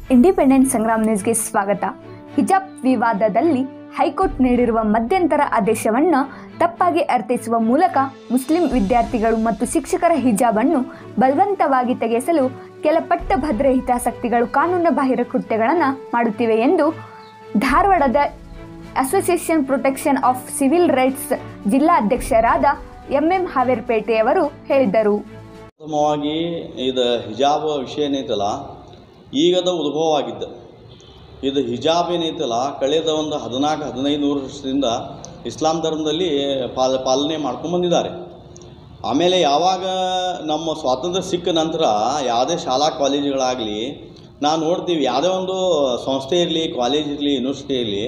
independent Sangram ನ್ಯೂಸ್ಗೆ ಸ್ವಾಗತ ಹಿಜಾಬ್ ವಿವಾದದಲ್ಲಿ ಹೈಕೋರ್ಟ್ ನೀಡಿರುವ ಮಧ್ಯಂತರ ಆದೇಶವನ್ನು ತಪ್ಪಾಗಿ ಅರ್ಥೈಸುವ ಮೂಲಕ ಮುಸ್ಲಿಂ ವಿದ್ಯಾರ್ಥಿಗಳು ಮತ್ತು ಶಿಕ್ಷಕರ ಹಿಜಾಬನ್ನು ಬಲವಂತವಾಗಿ ತೆಗೆಸಲು ಕೆಲ ಪಟ್ಟಭದ್ರ ಹಿತಾಸಕ್ತಿಗಳು ಕಾನೂನು ಬಾಹಿರ ಕೃತ್ಯಗಳನ್ನು ಮಾಡುತ್ತಿವೆ ಎಂದು ಧಾರವಾಡದ association protection of civil rights ಜಿಲ್ಲಾ ಅಧ್ಯಕ್ಷರಾದ ಎಂಎಂ ಹಾವೇರ್ಪೇಟೆಯವರು ಹೇಳಿದರು ಪ್ರಥಮವಾಗಿ ಇದು ಹಿಜಾಬ್ ವಿಷಯ ಏನೈತಲ್ಲ ಈಗದ ಉದ್ಭವ ಆಗಿದ್ದು ಇದು ಹಿಜಾಬ್ ಏನೈತಲ್ಲ ಕಳೆದ ಒಂದು ಹದಿನಾಲ್ಕು ಹದಿನೈದು ನೂರು ವರ್ಷದಿಂದ ಇಸ್ಲಾಂ ಧರ್ಮದಲ್ಲಿ ಪಾಲ ಪಾಲನೆ ಮಾಡ್ಕೊಂಡು ಬಂದಿದ್ದಾರೆ ಆಮೇಲೆ ಯಾವಾಗ ನಮ್ಮ ಸ್ವಾತಂತ್ರ್ಯ ಸಿಕ್ಕ ನಂತರ ಯಾವುದೇ ಶಾಲಾ ಕಾಲೇಜುಗಳಾಗಲಿ ನಾವು ನೋಡ್ತೀವಿ ಯಾವುದೇ ಒಂದು ಸಂಸ್ಥೆ ಇರಲಿ ಕಾಲೇಜ್ ಇರಲಿ ಯೂನಿವರ್ಸಿಟಿ ಇರಲಿ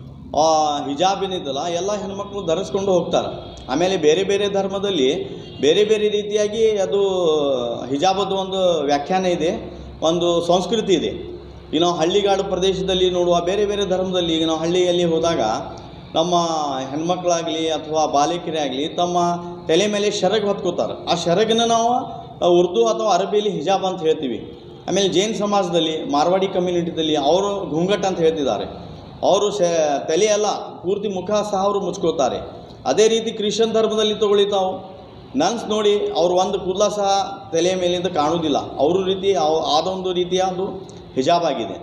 ಹಿಜಾಬ್ ಏನಿದಲ್ಲ ಎಲ್ಲ ಹೆಣ್ಮಕ್ಳು ಧರಿಸ್ಕೊಂಡು ಹೋಗ್ತಾರೆ ಆಮೇಲೆ ಬೇರೆ ಬೇರೆ ಧರ್ಮದಲ್ಲಿ ಬೇರೆ ಬೇರೆ ರೀತಿಯಾಗಿ ಅದು ಹಿಜಾಬದ್ದು ಒಂದು ವ್ಯಾಖ್ಯಾನ ಇದೆ ಒಂದು ಸಂಸ್ಕೃತಿ ಇದೆ ಈಗ ನಾವು ಹಳ್ಳಿಗಾಡು ಪ್ರದೇಶದಲ್ಲಿ ನೋಡುವ ಬೇರೆ ಬೇರೆ ಧರ್ಮದಲ್ಲಿ ಈಗ ನಾವು ಹಳ್ಳಿಯಲ್ಲಿ ಹೋದಾಗ ನಮ್ಮ ಹೆಣ್ಮಕ್ಳಾಗಲಿ ಅಥವಾ ಬಾಲಕಿಯರೇ ಆಗಲಿ ತಮ್ಮ ತಲೆ ಮೇಲೆ ಶರಗ್ ಹೊತ್ಕೋತಾರೆ ಆ ಶರಗನ್ನ ನಾವು ಆ, ಉರ್ದು ಅಥವಾ ಅರಬಿಯಲ್ಲಿ ಹಿಜಾಬ್ ಅಂತ ಹೇಳ್ತೀವಿ ಆಮೇಲೆ ಜೈನ್ ಸಮಾಜದಲ್ಲಿ ಮಾರ್ವಾಡಿ ಕಮ್ಯುನಿಟಿದಲ್ಲಿ ಅವರು ಘೂಂಘಟ್ ಅಂತ ಹೇಳ್ತಿದ್ದಾರೆ ಅವರು ಶ ತಲೆ ಎಲ್ಲ ಪೂರ್ತಿ ಮುಖ ಸಹ ಅವರು ಮುಚ್ಕೋತಾರೆ ಅದೇ ರೀತಿ ಕ್ರಿಶ್ಚಿಯನ್ ಧರ್ಮದಲ್ಲಿ ತಗೊಳ್ಳಿ ತಾವು ನನ್ಸ್ ನೋಡಿ ಅವ್ರು ಒಂದು ಕೂದಲ ಸಹ ತಲೆಯ ಮೇಲಿಂದ ಕಾಣುವುದಿಲ್ಲ ಅವ್ರ ರೀತಿ ಅವ್- ಆದೊಂದು ರೀತಿಯ ಒಂದು ಹಿಜಾಬ್ ಆಗಿದೆ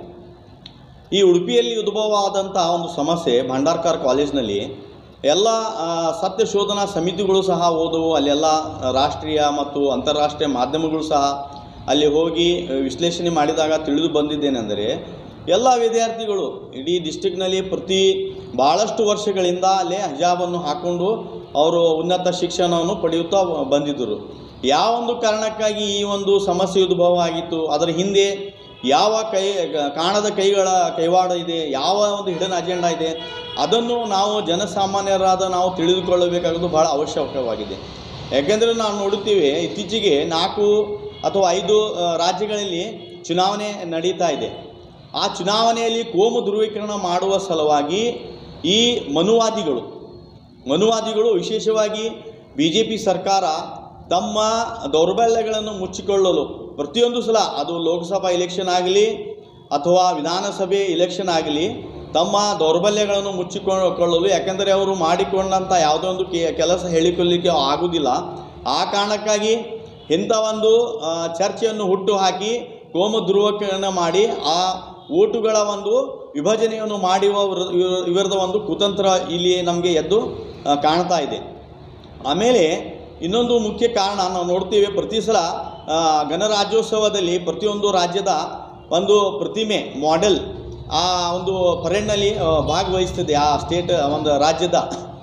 ಈ ಉಡುಪಿಯಲ್ಲಿ ಉದ್ಭವ ಆದಂಥ ಒಂದು ಸಮಸ್ಯೆ ಭಂಡಾರ್ಕರ್ ಕಾಲೇಜ್ನಲ್ಲಿ ಎಲ್ಲ ಆ, ಸತ್ಯ ಶೋಧನಾ ಸಮಿತಿಗಳು ಸಹ ಓದುವು ಅಲ್ಲೆಲ್ಲ ರಾಷ್ಟ್ರೀಯ ಮತ್ತು ಅಂತಾರಾಷ್ಟ್ರೀಯ ಮಾಧ್ಯಮಗಳು ಸಹ ಅಲ್ಲಿ ಹೋಗಿ ಆ, ವಿಶ್ಲೇಷಣೆ ಮಾಡಿದಾಗ ತಿಳಿದು ಬಂದಿದ್ದೇನೆಂದರೆ ಎಲ್ಲ ವಿದ್ಯಾರ್ಥಿಗಳು ಇಡೀ ಡಿಸ್ಟಿಕ್ನಲ್ಲಿ ಪ್ರತಿ ಭಾಳಷ್ಟು ವರ್ಷಗಳಿಂದ ಅಲ್ಲೇ ಹಿಜಾಬನ್ನು ಹಾಕ್ಕೊಂಡು ಅವರು ಉನ್ನತ ಶಿಕ್ಷಣವನ್ನು ಪಡೆಯುತ್ತಾ ಬಂದಿದ್ದರು ಯಾವ ಒಂದು ಕಾರಣಕ್ಕಾಗಿ ಈ ಒಂದು ಸಮಸ್ಯೆ ಉದ್ಭವ ಆಗಿತ್ತು ಅದರ ಹಿಂದೆ ಯಾವ ಕೈ ಕಾಣದ ಕೈಗಳ ಕೈವಾಡ ಇದೆ ಯಾವ ಒಂದು ಹಿಡನ್ ಅಜೆಂಡಾ ಇದೆ ಅದನ್ನು ನಾವು ಜನಸಾಮಾನ್ಯರಾದ ನಾವು ತಿಳಿದುಕೊಳ್ಳಬೇಕಾಗೋದು ಬಹಳ ಅವಶ್ಯಕವಾಗಿದೆ ಯಾಕೆಂದರೆ ನಾವು ನೋಡುತ್ತೀವಿ ಇತ್ತೀಚೆಗೆ ನಾಲ್ಕು ಅಥವಾ ಐದು ಆ, ರಾಜ್ಯಗಳಲ್ಲಿ ಚುನಾವಣೆ ನಡೀತಾ ಇದೆ ಆ ಚುನಾವಣೆಯಲ್ಲಿ ಕೋಮು ಧ್ರುವೀಕರಣ ಮಾಡುವ ಸಲುವಾಗಿ ಈ ಮನುವಾದಿಗಳು ಮನುವಾದಿಗಳು ವಿಶೇಷವಾಗಿ ಬಿ ಜೆ ಪಿ ಸರ್ಕಾರ ತಮ್ಮ ದೌರ್ಬಲ್ಯಗಳನ್ನು ಮುಚ್ಚಿಕೊಳ್ಳಲು ಪ್ರತಿಯೊಂದು ಸಲ ಅದು ಲೋಕಸಭಾ ಇಲೆಕ್ಷನ್ ಆಗಲಿ ಅಥವಾ ವಿಧಾನಸಭೆ ಇಲೆಕ್ಷನ್ ಆಗಲಿ ತಮ್ಮ ದೌರ್ಬಲ್ಯಗಳನ್ನು ಮುಚ್ಚಿಕೊಳ್ಳಲು ಯಾಕೆಂದರೆ ಅವರು ಮಾಡಿಕೊಂಡಂಥ ಯಾವುದೋ ಒಂದು ಕೆ- ಕೆಲಸ ಹೇಳಿಕೊಳ್ಳಲಿಕ್ಕೆ ಆಗುವುದಿಲ್ಲ ಆ ಕಾರಣಕ್ಕಾಗಿ ಇಂಥ ಒಂದು ಆ, ಚರ್ಚೆಯನ್ನು ಹುಟ್ಟು ಹಾಕಿ ಕೋಮು ಧ್ರುವೀಕರಣ ಮಾಡಿ ಆ ಓಟುಗಳ ಒಂದು ವಿಭಜನೆಯನ್ನು ಮಾಡುವ ವಿರ- ಇವ- ಇವರದ ಒಂದು ಕುತಂತ್ರ ಇಲ್ಲಿ ನಮಗೆ ಎದ್ದು ಆ, ಕಾಣ್ತಾ ಇದೆ ಆಮೇಲೆ ಇನ್ನೊಂದು ಮುಖ್ಯ ಕಾರಣ ನಾವು ನೋಡ್ತೀವಿ ಪ್ರತಿ ಸಲ ಆ, ಗಣರಾಜ್ಯೋತ್ಸವದಲ್ಲಿ ಪ್ರತಿಯೊಂದು ರಾಜ್ಯದ ಒಂದು ಪ್ರತಿಮೆ ಮಾಡೆಲ್ ಆ ಒಂದು ಪರೇಡ್ನಲ್ಲಿ ಆ, ಭಾಗವಹಿಸ್ತದೆ ಆ ಸ್ಟೇಟ್ ಒಂದು ರಾಜ್ಯದ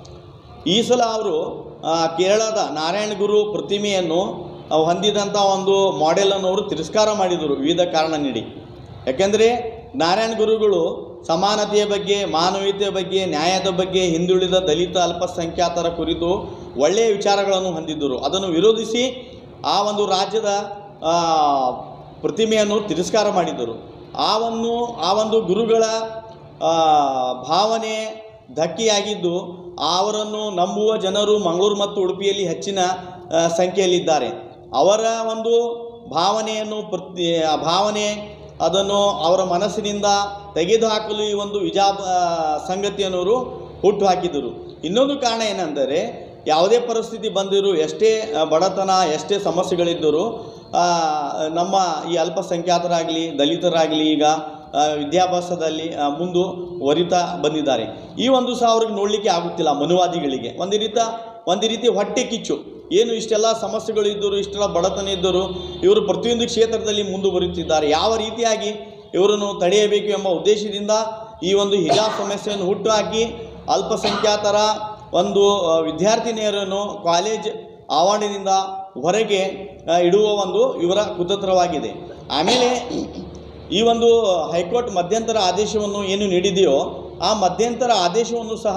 ಈ ಸಲ ಅವರು ಆ, ಕೇರಳದ ನಾರಾಯಣ ಗುರು ಪ್ರತಿಮೆಯನ್ನು ಆ, ಹೊಂದಿದಂಥ ಒಂದು ಮಾಡೆಲನ್ನು ಅವರು ತಿರಸ್ಕಾರ ಮಾಡಿದರು ವಿವಿಧ ಕಾರಣ ನೀಡಿ ಯಾಕೆಂದರೆ ನಾರಾಯಣ ಗುರುಗಳು ಸಮಾನತೆಯ ಬಗ್ಗೆ ಮಾನವೀಯತೆಯ ಬಗ್ಗೆ ನ್ಯಾಯದ ಬಗ್ಗೆ ಹಿಂದುಳಿದ ದಲಿತ ಅಲ್ಪಸಂಖ್ಯಾತರ ಕುರಿತು ಒಳ್ಳೆಯ ವಿಚಾರಗಳನ್ನು ಹೊಂದಿದ್ದರು ಅದನ್ನು ವಿರೋಧಿಸಿ ಆ ಒಂದು ರಾಜ್ಯದ ಆ, ಪ್ರತಿಮೆಯನ್ನು ತಿರಸ್ಕಾರ ಮಾಡಿದರು ಆ ಒಂದು ಆ ಒಂದು ಗುರುಗಳ ಆ, ಭಾವನೆ ಧಕ್ಕೆಯಾಗಿದ್ದು ಅವರನ್ನು ನಂಬುವ ಜನರು ಮಂಗಳೂರು ಮತ್ತು ಉಡುಪಿಯಲ್ಲಿ ಹೆಚ್ಚಿನ ಆ, ಸಂಖ್ಯೆಯಲ್ಲಿದ್ದಾರೆ ಅವರ ಒಂದು ಭಾವನೆಯನ್ನು ಪ್ರತಿ ಆ ಭಾವನೆ ಅದನ್ನು ಅವರ ಮನಸ್ಸಿನಿಂದ ತೆಗೆದುಹಾಕಲು ಈ ಒಂದು ವಿಜಾಬ್ ಆ, ಸಂಗತಿಯನ್ನು ಅವರು ಹುಟ್ಟು ಹಾಕಿದರು ಇನ್ನೊಂದು ಕಾರಣ ಏನೆಂದರೆ ಯಾವುದೇ ಪರಿಸ್ಥಿತಿ ಬಂದಿರು ಎಷ್ಟೇ ಆ, ಬಡತನ ಎಷ್ಟೇ ಸಮಸ್ಯೆಗಳಿದ್ದರೂ ಆ, ನಮ್ಮ ಈ ಅಲ್ಪಸಂಖ್ಯಾತರಾಗಲಿ ದಲಿತರಾಗಲಿ ಈಗ ಆ, ವಿದ್ಯಾಭ್ಯಾಸದಲ್ಲಿ ಆ, ಮುಂದುವರಿತಾ ಬಂದಿದ್ದಾರೆ ಈ ಒಂದು ಸಹ ಅವ್ರಿಗೆ ನೋಡಲಿಕ್ಕೆ ಆಗುತ್ತಿಲ್ಲ ಮನುವಾದಿಗಳಿಗೆ ಒಂದು ರೀತ ಒಂದು ರೀತಿ ಹೊಟ್ಟೆ ಕಿಚ್ಚು ಏನು ಇಷ್ಟೆಲ್ಲ ಸಮಸ್ಯೆಗಳು ಇದ್ದರು ಇಷ್ಟೆಲ್ಲ ಬಡತನ ಇದ್ದರು ಇವರು ಪ್ರತಿಯೊಂದು ಕ್ಷೇತ್ರದಲ್ಲಿ ಮುಂದುವರಿಯುತ್ತಿದ್ದಾರೆ ಯಾವ ರೀತಿಯಾಗಿ ಇವರನ್ನು ತಡೆಯಬೇಕು ಎಂಬ ಉದ್ದೇಶದಿಂದ ಈ ಒಂದು ಹಿಜಾಬ್ ಸಮಸ್ಯೆಯನ್ನು ಹುಟ್ಟುಹಾಕಿ ಅಲ್ಪಸಂಖ್ಯಾತರ ಒಂದು ಆ, ವಿದ್ಯಾರ್ಥಿನಿಯರನ್ನು ಕಾಲೇಜ್ ಆವರಣದಿಂದ ಹೊರಗೆ ಆ, ಇಡುವ ಒಂದು ಇವರ ಕುತಂತ್ರವಾಗಿದೆ ಆಮೇಲೆ ಈ ಒಂದು ಹೈಕೋರ್ಟ್ ಮಧ್ಯಂತರ ಆದೇಶವನ್ನು ಏನು ನೀಡಿದೆಯೋ ಆ ಮಧ್ಯಂತರ ಆದೇಶವನ್ನು ಸಹ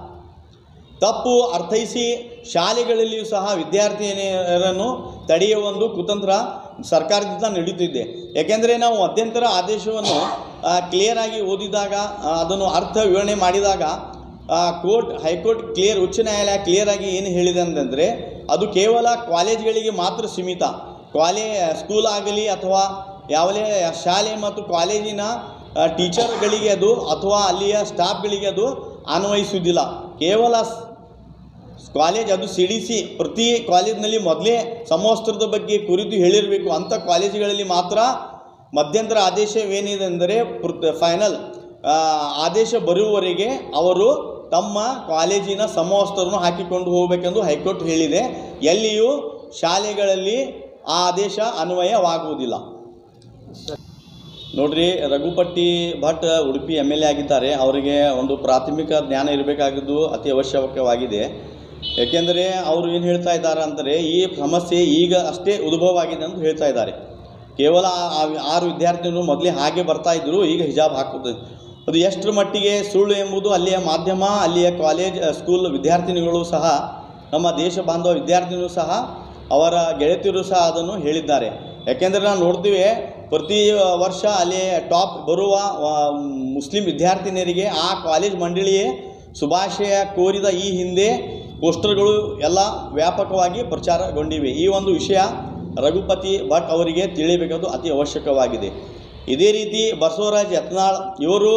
ತಪ್ಪು ಅರ್ಥೈಸಿ ಶಾಲೆಗಳಲ್ಲಿಯೂ ಸಹ ವಿದ್ಯಾರ್ಥಿನಿಯರನ್ನು ತಡೆಯುವ ಒಂದು ಕುತಂತ್ರ ಸರ್ಕಾರದಿಂದ ನಡೀತಿದೆ ಯಾಕೆಂದರೆ ನಾವು ಮಧ್ಯಂತರ ಆದೇಶವನ್ನು ಕ್ಲಿಯರಾಗಿ ಓದಿದಾಗ ಆ, ಅದನ್ನು ಅರ್ಥ ವಿವರಣೆ ಮಾಡಿದಾಗ ಕೋರ್ಟ್ ಹೈಕೋರ್ಟ್ ಕ್ಲಿಯರ್ ಉಚ್ಚ ನ್ಯಾಯಾಲಯ ಕ್ಲಿಯರಾಗಿ ಏನು ಹೇಳಿದೆ ಅಂತಂದರೆ ಅದು ಕೇವಲ ಕಾಲೇಜ್ಗಳಿಗೆ ಮಾತ್ರ ಸೀಮಿತ ಕಾಲೇ ಸ್ಕೂಲ್ ಆಗಲಿ ಅಥವಾ ಯಾವುದೇ ಶಾಲೆ ಮತ್ತು ಕಾಲೇಜಿನ ಆ, ಟೀಚರ್ಗಳಿಗೆ ಅದು ಅಥವಾ ಅಲ್ಲಿಯ ಸ್ಟಾಫ್ಗಳಿಗೆ ಅದು ಅನ್ವಯಿಸುವುದಿಲ್ಲ ಕೇವಲ ಸ್- ಕಾಲೇಜ್ ಅದು ಸಿ ಡಿ ಸಿ ಪ್ರತಿ ಕಾಲೇಜಿನಲ್ಲಿ ಮೊದಲೇ ಸಮವಸ್ತ್ರದ ಬಗ್ಗೆ ಕುರಿತು ಹೇಳಿರಬೇಕು ಅಂಥ ಕಾಲೇಜುಗಳಲ್ಲಿ ಮಾತ್ರ ಮಧ್ಯಂತರ ಆದೇಶವೇನಿದೆ ಅಂದರೆ ಫೈನಲ್ ಆದೇಶ ಬರುವವರೆಗೆ ಅವರು ತಮ್ಮ ಕಾಲೇಜಿನ ಸಮವಸ್ತ್ರವನ್ನು ಹಾಕಿಕೊಂಡು ಹೋಗಬೇಕೆಂದು ಹೈಕೋರ್ಟ್ ಹೇಳಿದೆ ಎಲ್ಲಿಯೂ ಶಾಲೆಗಳಲ್ಲಿ ಆ ಆದೇಶ ಅನ್ವಯವಾಗುವುದಿಲ್ಲ ನೋಡ್ರಿ Raghupathi Bhat Udupi M L A ಆಗಿದ್ದಾರೆ ಅವರಿಗೆ ಒಂದು ಪ್ರಾಥಮಿಕ ಜ್ಞಾನ ಇರಬೇಕಾಗಿದ್ದು ಅತಿ ಅವಶ್ಯಕವಾಗಿದೆ ಯಾಕೆಂದರೆ ಅವರು ಏನು ಹೇಳ್ತಾ ಇದ್ದಾರೆ ಅಂದರೆ ಈ ಸಮಸ್ಯೆ ಈಗ ಅಷ್ಟೇ ಉದ್ಭವ ಆಗಿದೆ ಅಂತ ಹೇಳ್ತಾ ಇದ್ದಾರೆ ಕೇವಲ ಆ- ಆ- ಆರು ವಿದ್ಯಾರ್ಥಿಗಳು ಮೊದಲೇ ಹಾಗೆ ಬರ್ತಾ ಇದ್ದರು ಈಗ ಹಿಜಾಬ್ ಹಾಕುತ್ತದೆ ಅದು ಎಷ್ಟರ ಮಟ್ಟಿಗೆ ಸುಳ್ಳು ಎಂಬುದು ಅಲ್ಲಿಯ ಮಾಧ್ಯಮ ಅಲ್ಲಿಯ ಕಾಲೇಜ್ ಅ, ಸ್ಕೂಲ್ ವಿದ್ಯಾರ್ಥಿನಿಗಳು ಸಹ ನಮ್ಮ ದೇಶ ಬಾಂಧವ ವಿದ್ಯಾರ್ಥಿನಿಗಳು ಸಹ ಅವರ ಗೆಳತಿಯರು ಸಹ ಅದನ್ನು ಹೇಳಿದ್ದಾರೆ ಯಾಕೆಂದರೆ ನಾವು ನೋಡ್ತೀವಿ ಪ್ರತಿ ವರ್ಷ ಅಲ್ಲಿ ಟಾಪ್ ಬರುವ ಆ, ಮುಸ್ಲಿಂ ವಿದ್ಯಾರ್ಥಿನಿಯರಿಗೆ ಆ ಕಾಲೇಜ್ ಮಂಡಳಿಯೇ ಶುಭಾಶಯ ಕೋರಿದ ಈ ಹಿಂದೆ ಪೋಸ್ಟರ್ಗಳು ಎಲ್ಲ ವ್ಯಾಪಕವಾಗಿ ಪ್ರಚಾರಗೊಂಡಿವೆ ಈ ಒಂದು ವಿಷಯ ರಘುಪತಿ ಭಟ್ ಅವರಿಗೆ ತಿಳಿಯಬೇಕಾದ್ದು ಅತಿ ಅವಶ್ಯಕವಾಗಿದೆ ಇದೇ ರೀತಿ ಬಸವರಾಜ್ ಯತ್ನಾಳ್ ಇವರು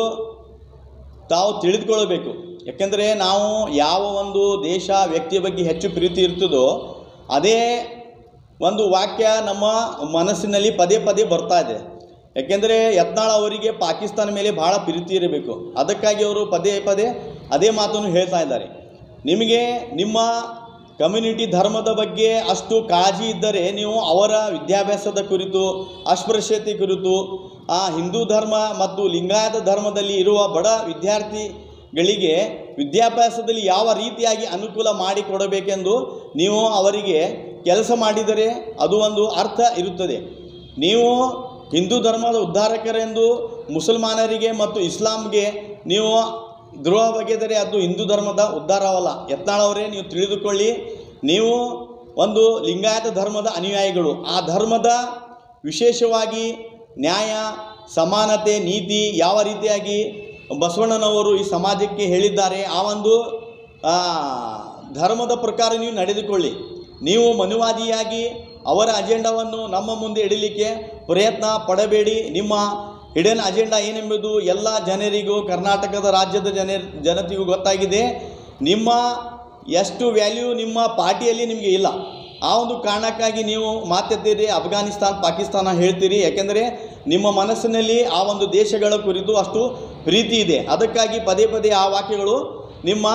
ತಾವು ತಿಳಿದುಕೊಳ್ಳಬೇಕು ಯಾಕೆಂದರೆ ನಾವು ಯಾವ ಒಂದು ದೇಶ ವ್ಯಕ್ತಿಯ ಬಗ್ಗೆ ಹೆಚ್ಚು ಪ್ರೀತಿ ಇರ್ತದೋ ಅದೇ ಒಂದು ವಾಕ್ಯ ನಮ್ಮ ಮನಸ್ಸಿನಲ್ಲಿ ಪದೇ ಪದೇ ಬರ್ತಾ ಇದೆ ಯಾಕೆಂದರೆ ಯತ್ನಾಳ್ ಅವರಿಗೆ ಪಾಕಿಸ್ತಾನ ಮೇಲೆ ಭಾಳ ಪ್ರೀತಿ ಇರಬೇಕು ಅದಕ್ಕಾಗಿ ಅವರು ಪದೇ ಪದೇ ಅದೇ ಮಾತನ್ನು ಹೇಳ್ತಾ ಇದ್ದಾರೆ ನಿಮಗೆ ನಿಮ್ಮ ಕಮ್ಯುನಿಟಿ ಧರ್ಮದ ಬಗ್ಗೆ ಅಷ್ಟು ಕಾಳಜಿ ಇದ್ದರೆ ನೀವು ಅವರ ವಿದ್ಯಾಭ್ಯಾಸದ ಕುರಿತು ಅಸ್ಪೃಶ್ಯತೆ ಕುರಿತು ಆ ಹಿಂದೂ ಧರ್ಮ ಮತ್ತು ಲಿಂಗಾಯತ ಧರ್ಮದಲ್ಲಿ ಇರುವ ಬಡ ವಿದ್ಯಾರ್ಥಿಗಳಿಗೆ ವಿದ್ಯಾಭ್ಯಾಸದಲ್ಲಿ ಯಾವ ರೀತಿಯಾಗಿ ಅನುಕೂಲ ಮಾಡಿಕೊಡಬೇಕೆಂದು ನೀವು ಅವರಿಗೆ ಕೆಲಸ ಮಾಡಿದರೆ ಅದು ಒಂದು ಅರ್ಥ ಇರುತ್ತದೆ ನೀವು ಹಿಂದೂ ಧರ್ಮದ ಉದ್ಧಾರಕರೆಂದು ಮುಸಲ್ಮಾನರಿಗೆ ಮತ್ತು ಇಸ್ಲಾಂಗೆ ನೀವು ದ್ರೋಹ ಬಗೆದರೆ ಅದು ಹಿಂದೂ ಧರ್ಮದ ಉದ್ಧಾರವಲ್ಲ ಯತ್ನಾಳವರೇ ನೀವು ತಿಳಿದುಕೊಳ್ಳಿ ನೀವು ಒಂದು ಲಿಂಗಾಯತ ಧರ್ಮದ ಅನುಯಾಯಿಗಳು ಆ ಧರ್ಮದ ವಿಶೇಷವಾಗಿ ನ್ಯಾಯ ಸಮಾನತೆ ನೀತಿ ಯಾವ ರೀತಿಯಾಗಿ ಬಸವಣ್ಣನವರು ಈ ಸಮಾಜಕ್ಕೆ ಹೇಳಿದ್ದಾರೆ ಆ ಒಂದು ಆ, ಧರ್ಮದ ಪ್ರಕಾರ ನೀವು ನಡೆದುಕೊಳ್ಳಿ ನೀವು ಮನುವಾದಿಯಾಗಿ ಅವರ ಅಜೆಂಡಾವನ್ನು ನಮ್ಮ ಮುಂದೆ ಇಡಲಿಕ್ಕೆ ಪ್ರಯತ್ನ ಪಡಬೇಡಿ ನಿಮ್ಮ ಹಿಡನ್ ಅಜೆಂಡಾ ಏನೆಂಬುದು ಎಲ್ಲ ಜನರಿಗೂ ಕರ್ನಾಟಕದ ರಾಜ್ಯದ ಜನ ಜನತೆಗೂ ಗೊತ್ತಾಗಿದೆ ನಿಮ್ಮ ಎಷ್ಟು ವ್ಯಾಲ್ಯೂ ನಿಮ್ಮ ಪಾರ್ಟಿಯಲ್ಲಿ ನಿಮಗೆ ಇಲ್ಲ ಆ ಒಂದು ಕಾರಣಕ್ಕಾಗಿ ನೀವು ಮಾತೆತ್ತೀರಿ ಅಫ್ಘಾನಿಸ್ತಾನ್ ಪಾಕಿಸ್ತಾನ ಹೇಳ್ತೀರಿ ಯಾಕೆಂದರೆ ನಿಮ್ಮ ಮನಸ್ಸಿನಲ್ಲಿ ಆ ಒಂದು ದೇಶಗಳ ಕುರಿತು ಅಷ್ಟು ಪ್ರೀತಿ ಇದೆ ಅದಕ್ಕಾಗಿ ಪದೇ ಪದೇ ಆ ವಾಕ್ಯಗಳು ನಿಮ್ಮ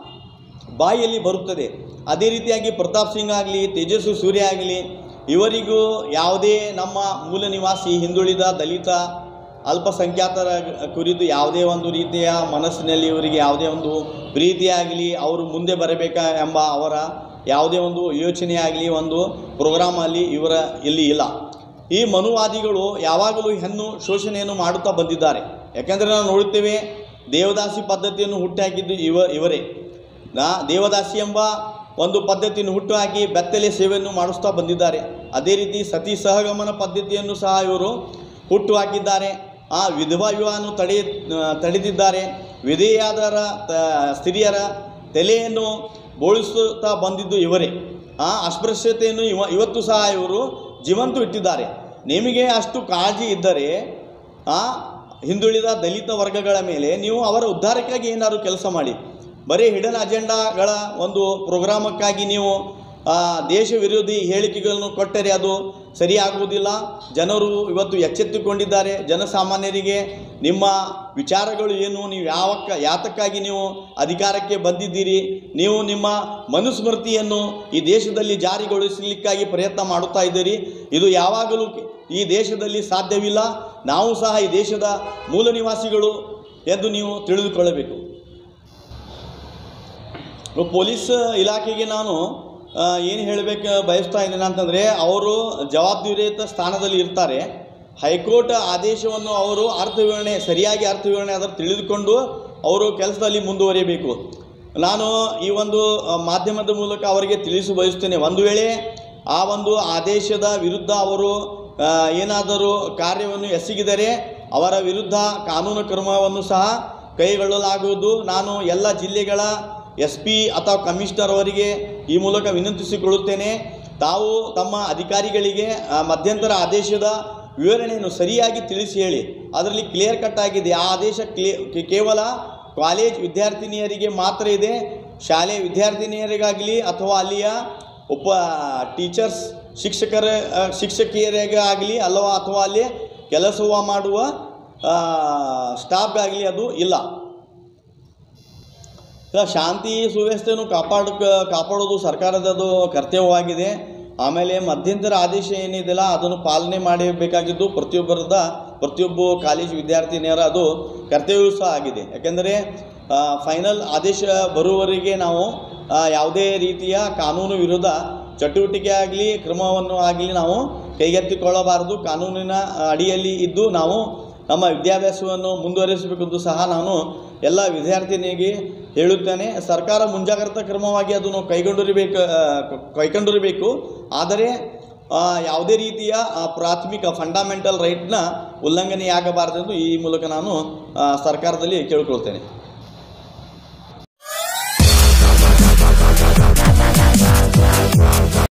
ಬಾಯಲ್ಲಿ ಬರುತ್ತದೆ ಅದೇ ರೀತಿಯಾಗಿ ಪ್ರತಾಪ್ ಸಿಂಗ್ ಆಗಲಿ ತೇಜಸ್ವಿ ಸೂರ್ಯ ಆಗಲಿ ಇವರಿಗೂ ಯಾವುದೇ ನಮ್ಮ ಮೂಲ ನಿವಾಸಿ ಹಿಂದುಳಿದ ದಲಿತ ಅಲ್ಪಸಂಖ್ಯಾತರ ಕುರಿತು ಯಾವುದೇ ಒಂದು ರೀತಿಯ ಮನಸ್ಸಿನಲ್ಲಿ ಇವರಿಗೆ ಯಾವುದೇ ಒಂದು ಪ್ರೀತಿಯಾಗಲಿ ಅವರು ಮುಂದೆ ಬರಬೇಕಾ ಎಂಬ ಅವರ ಯಾವುದೇ ಒಂದು ಯೋಚನೆ ಆಗಲಿ ಒಂದು ಪ್ರೋಗ್ರಾಮಲ್ಲಿ ಇವರ ಇಲ್ಲಿ ಇಲ್ಲ ಈ ಮನುವಾದಿಗಳು ಯಾವಾಗಲೂ ಹೆಣ್ಣು ಶೋಷಣೆಯನ್ನು ಮಾಡುತ್ತಾ ಬಂದಿದ್ದಾರೆ ಯಾಕೆಂದರೆ ನಾವು ನೋಡುತ್ತೇವೆ ದೇವದಾಸಿ ಪದ್ಧತಿಯನ್ನು ಹುಟ್ಟಾಕಿದ್ದು ಇವ ಇವರೇ ನಾ ದೇವದಾಸಿ ಎಂಬ ಒಂದು ಪದ್ಧತಿಯನ್ನು ಹುಟ್ಟುಹಾಕಿ ಬೆತ್ತಲೆ ಸೇವೆಯನ್ನು ಮಾಡಿಸ್ತಾ ಬಂದಿದ್ದಾರೆ ಅದೇ ರೀತಿ ಸತಿ ಸಹಗಮನ ಪದ್ಧತಿಯನ್ನು ಸಹ ಇವರು ಹುಟ್ಟು ಹಾಕಿದ್ದಾರೆ ಆ ವಿಧವಾ ವಿವಾಹವನ್ನು ತಡೆ ತಡೆದಿದ್ದಾರೆ ವಿಧೇಯಾದರ ತ ಸ್ತ್ರೀಯರ ತಲೆಯನ್ನು ಬೋಳಿಸುತ್ತಾ ಬಂದಿದ್ದು ಇವರೇ ಆ ಅಸ್ಪೃಶ್ಯತೆಯನ್ನು ಇವ ಇವತ್ತು ಸಹ ಇವರು ಜೀವಂತ ಇಟ್ಟಿದ್ದಾರೆ ನಿಮಗೆ ಅಷ್ಟು ಕಾಳಜಿ ಇದ್ದರೆ ಆ ಹಿಂದುಳಿದ ದಲಿತ ವರ್ಗಗಳ ಮೇಲೆ ನೀವು ಅವರ ಉದ್ಧಾರಕ್ಕಾಗಿ ಏನಾದರೂ ಕೆಲಸ ಮಾಡಿ ಬರೀ ಹಿಡನ್ ಅಜೆಂಡಾಗಳ ಒಂದು ಪ್ರೋಗ್ರಾಮಕ್ಕಾಗಿ ನೀವು ಆ, ದೇಶ ವಿರೋಧಿ ಹೇಳಿಕೆಗಳನ್ನು ಕೊಟ್ಟರೆ ಅದು ಸರಿಯಾಗುವುದಿಲ್ಲ ಜನರು ಇವತ್ತು ಎಚ್ಚೆತ್ತುಕೊಂಡಿದ್ದಾರೆ ಜನಸಾಮಾನ್ಯರಿಗೆ ನಿಮ್ಮ ವಿಚಾರಗಳು ಏನು ನೀವು ಯಾವಕ್ಕ ಯಾತಕ್ಕಾಗಿ ನೀವು ಅಧಿಕಾರಕ್ಕೆ ಬಂದಿದ್ದೀರಿ ನೀವು ನಿಮ್ಮ ಮನುಸ್ಮೃತಿಯನ್ನು ಈ ದೇಶದಲ್ಲಿ ಜಾರಿಗೊಳಿಸಲಿಕ್ಕಾಗಿ ಪ್ರಯತ್ನ ಮಾಡುತ್ತಾ ಇದ್ದೀರಿ ಇದು ಯಾವಾಗಲೂ ಈ ದೇಶದಲ್ಲಿ ಸಾಧ್ಯವಿಲ್ಲ ನಾವು ಸಹ ಈ ದೇಶದ ಮೂಲ ನಿವಾಸಿಗಳು ಎಂದು ನೀವು ತಿಳಿದುಕೊಳ್ಳಬೇಕು ಪೊಲೀಸ್ ಇಲಾಖೆಗೆ ನಾನು ಏನು ಹೇಳಬೇಕು ಬಯಸ್ತಾ ಇದ್ದೇನೆ ಅಂತಂದರೆ ಅವರು ಜವಾಬ್ದಾರಿಯುತ ಸ್ಥಾನದಲ್ಲಿ ಇರ್ತಾರೆ ಹೈಕೋರ್ಟ್ ಆದೇಶವನ್ನು ಅವರು ಅರ್ಥ ವಿವರಣೆ ಸರಿಯಾಗಿ ಅರ್ಥ ವಿವರಣೆ ಅದರ ತಿಳಿದುಕೊಂಡು ಅವರು ಕೆಲಸದಲ್ಲಿ ಮುಂದುವರಿಯಬೇಕು ನಾನು ಈ ಒಂದು ಆ, ಮಾಧ್ಯಮದ ಮೂಲಕ ಅವರಿಗೆ ತಿಳಿಸ ಬಯಸ್ತೇನೆ ಒಂದು ವೇಳೆ ಆ ಒಂದು ಆದೇಶದ ವಿರುದ್ಧ ಅವರು ಆ, ಏನಾದರೂ ಕಾರ್ಯವನ್ನು ಎಸಗಿದರೆ ಅವರ ವಿರುದ್ಧ ಕಾನೂನು ಕ್ರಮವನ್ನು ಸಹ ಕೈಗೊಳ್ಳಲಾಗುವುದು ನಾನು ಎಲ್ಲ ಜಿಲ್ಲೆಗಳ ಎಸ್ ಪಿ ಅಥವಾ ಕಮಿಷನರ್ ಅವರಿಗೆ ಈ ಮೂಲಕ ವಿನಂತಿಸಿಕೊಳ್ಳುತ್ತೇನೆ ತಾವು ತಮ್ಮ ಅಧಿಕಾರಿಗಳಿಗೆ ಆ, ಮಧ್ಯಂತರ ಆದೇಶದ ವಿವರಣೆಯನ್ನು ಸರಿಯಾಗಿ ತಿಳಿಸಿ ಹೇಳಿ ಅದರಲ್ಲಿ ಕ್ಲಿಯರ್ ಕಟ್ ಆಗಿದೆ ಆ ಆದೇಶ ಕ್ಲೇ ಕೇ- ಕೇವಲ ಕಾಲೇಜ್ ವಿದ್ಯಾರ್ಥಿನಿಯರಿಗೆ ಮಾತ್ರ ಇದೆ ಶಾಲೆ ವಿದ್ಯಾರ್ಥಿನಿಯರಿಗಾಗಲಿ ಅಥವಾ ಅಲ್ಲಿಯ ಒಬ್ಬ ಟೀಚರ್ಸ್ ಶಿಕ್ಷಕರ ಆ, ಶಿಕ್ಷಕಿಯರಿಗಾಗಲಿ ಅಲ್ಲವಾ ಅಥವಾ ಅಲ್ಲಿ ಕೆಲಸ ಮಾಡುವ ಸ್ಟಾಫ್ಗಾಗಲಿ ಅದು ಇಲ್ಲ ಇಲ್ಲ, ಶಾಂತಿ ಸುವ್ಯವಸ್ಥೆಯನ್ನು ಕಾಪಾಡ ಕಾಪಾಡೋದು ಸರ್ಕಾರದ ಅದು ಕರ್ತವ್ಯವಾಗಿದೆ ಆಮೇಲೆ ಮಧ್ಯಂತರ ಆದೇಶ ಏನಿದೆಯಲ್ಲ ಅದನ್ನು ಪಾಲನೆ ಮಾಡಬೇಕಾಗಿದ್ದು ಪ್ರತಿಯೊಬ್ಬರದ ಪ್ರತಿಯೊಬ್ಬ ಕಾಲೇಜು ವಿದ್ಯಾರ್ಥಿನಿಯರ ಅದು ಕರ್ತವ್ಯವೂ ಸಹ ಆಗಿದೆ ಯಾಕೆಂದರೆ ಫೈನಲ್ ಆದೇಶ ಬರುವವರೆಗೆ ನಾವು ಆ, ಯಾವುದೇ ರೀತಿಯ ಕಾನೂನು ವಿರುದ್ಧ ಚಟುವಟಿಕೆ ಆಗಲಿ ಕ್ರಮವನ್ನು ಆಗಲಿ ನಾವು ಕೈಗೆತ್ತಿಕೊಳ್ಳಬಾರದು ಕಾನೂನಿನ ಅಡಿಯಲ್ಲಿ ಇದ್ದು ನಾವು ನಮ್ಮ ವಿದ್ಯಾಭ್ಯಾಸವನ್ನು ಮುಂದುವರಿಸಬೇಕೆಂದು ಸಹ ನಾನು ಎಲ್ಲ ವಿದ್ಯಾರ್ಥಿನಿಗೆ ಹೇಳುತ್ತೇನೆ ಸರ್ಕಾರ ಮುಂಜಾಗ್ರತಾ ಕ್ರಮವಾಗಿ ಅದನ್ನು ಕೈಗೊಂಡಿರಬೇಕು ಆ, ಕ- ಕೈಗೊಂಡಿರಬೇಕು ಆದರೆ ಆ, ಯಾವುದೇ ರೀತಿಯ ಆ, ಪ್ರಾಥಮಿಕ ಫಂಡಮೆಂಟಲ್ ರೈಟ್ನ ಉಲ್ಲಂಘನೆಯಾಗಬಾರದೆಂದು ಈ ಮೂಲಕ ನಾನು ಆ, ಸರ್ಕಾರದಲ್ಲಿ ಕೇಳಿಕೊಳ್ತೇನೆ